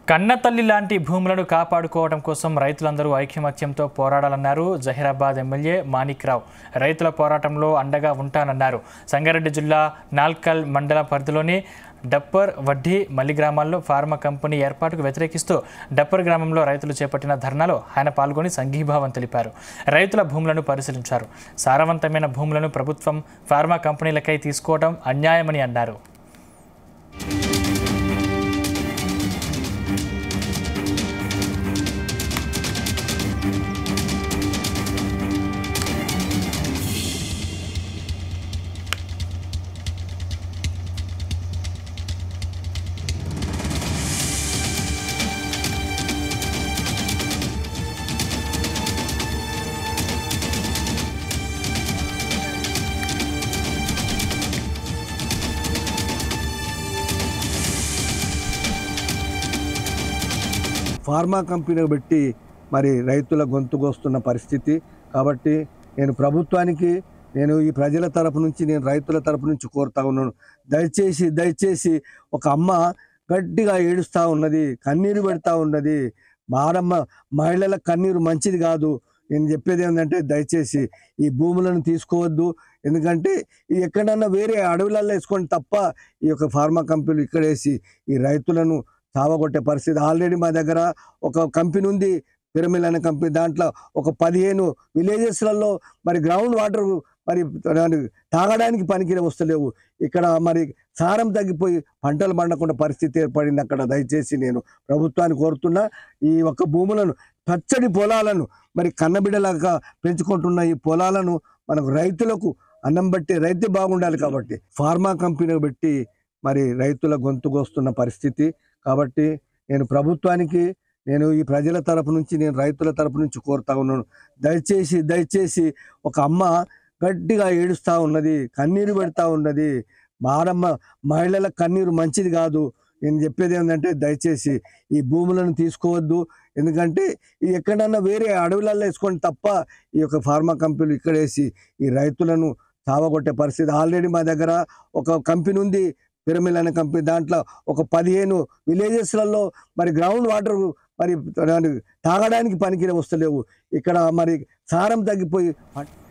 కన్నతల్లి లాంటి భూములను కాపాడుకోవడం కోసం రైతులందరూ ఐక్యమత్యంతో పోరాడాలన్నారు జహీరాబాద్ ఎమ్మెల్యే మాణిక్రావు రైతుల పోరాటంలో అండగా ఉంటానన్నారు సంగారెడ్డి జిల్లా నాల్కల్ మండల పరిధిలోని డప్పర్ వడ్డీ మల్లి గ్రామాల్లో ఫార్మా కంపెనీ ఏర్పాటుకు వ్యతిరేకిస్తూ డప్పర్ గ్రామంలో రైతులు చేపట్టిన ధర్నాలో ఆయన పాల్గొని సంఘీభావం తెలిపారు రైతుల భూములను పరిశీలించారు సారవంతమైన భూములను ప్రభుత్వం ఫార్మా కంపెనీలకై తీసుకోవడం అన్యాయమని అన్నారు ఫార్మా కంపెనీ పెట్టి మరి రైతుల గొంతుకొస్తున్న పరిస్థితి కాబట్టి నేను ప్రభుత్వానికి నేను ఈ ప్రజల తరపు నుంచి నేను రైతుల తరపు నుంచి కోరుతా ఉన్నాను దయచేసి దయచేసి ఒక అమ్మ గట్టిగా ఏడుస్తూ ఉన్నది కన్నీరు పెడతా ఉన్నది మారమ్మ మహిళల కన్నీరు మంచిది కాదు నేను చెప్పేది ఏంటంటే దయచేసి ఈ భూములను తీసుకోవద్దు ఎందుకంటే ఈ ఎక్కడన్నా వేరే అడవులలో వేసుకొని తప్ప ఈ యొక్క ఫార్మా కంపెనీలు ఇక్కడ వేసి ఈ రైతులను చావగొట్టే పరిస్థితి ఆల్రెడీ మా దగ్గర ఒక కంపెనీ ఉంది పిరమిల్ అనే కంపెనీ దాంట్లో ఒక పదిహేను విలేజెస్లలో మరి గ్రౌండ్ వాటర్ మరి తాగడానికి పనికి వస్తలేవు ఇక్కడ మరి సారం తగ్గిపోయి పంటలు పండకుండా పరిస్థితి ఏర్పడింది అక్కడ దయచేసి నేను ప్రభుత్వాన్ని కోరుతున్నా ఈ ఒక్క భూములను పచ్చడి పొలాలను మరి కన్నబిడ్డలాగా పెంచుకుంటున్న ఈ పొలాలను మనకు రైతులకు అన్నం బట్టి రైతు బాగుండాలి కాబట్టి ఫార్మా కంపెనీ పెట్టి మరి రైతుల గొంతుకొస్తున్న పరిస్థితి కాబట్టి నేను ప్రభుత్వానికి నేను ఈ ప్రజల తరపు నుంచి నేను రైతుల తరపు నుంచి కోరుతా ఉన్నాను దయచేసి దయచేసి ఒక అమ్మ గట్టిగా ఏడుస్తూ ఉన్నది కన్నీరు పెడతా ఉన్నది మారమ్మ మహిళల కన్నీరు మంచిది కాదు నేను చెప్పేది ఏంటంటే దయచేసి ఈ భూములను తీసుకోవద్దు ఎందుకంటే ఈ ఎక్కడన్నా వేరే అడవులలో వేసుకొని తప్ప ఈ యొక్క ఫార్మా కంపెనీలు ఇక్కడ వేసి ఈ రైతులను చావగొట్టే పరిస్థితి ఆల్రెడీ మా దగ్గర ఒక కంపెనీ ఉంది పిరమిల్ అనే కంపెనీ దాంట్లో ఒక పదిహేను విలేజెస్లలో మరి గ్రౌండ్ వాటర్ మరి తాగడానికి పనికి వస్తలేవు ఇక్కడ మరి సారం తగ్గిపోయి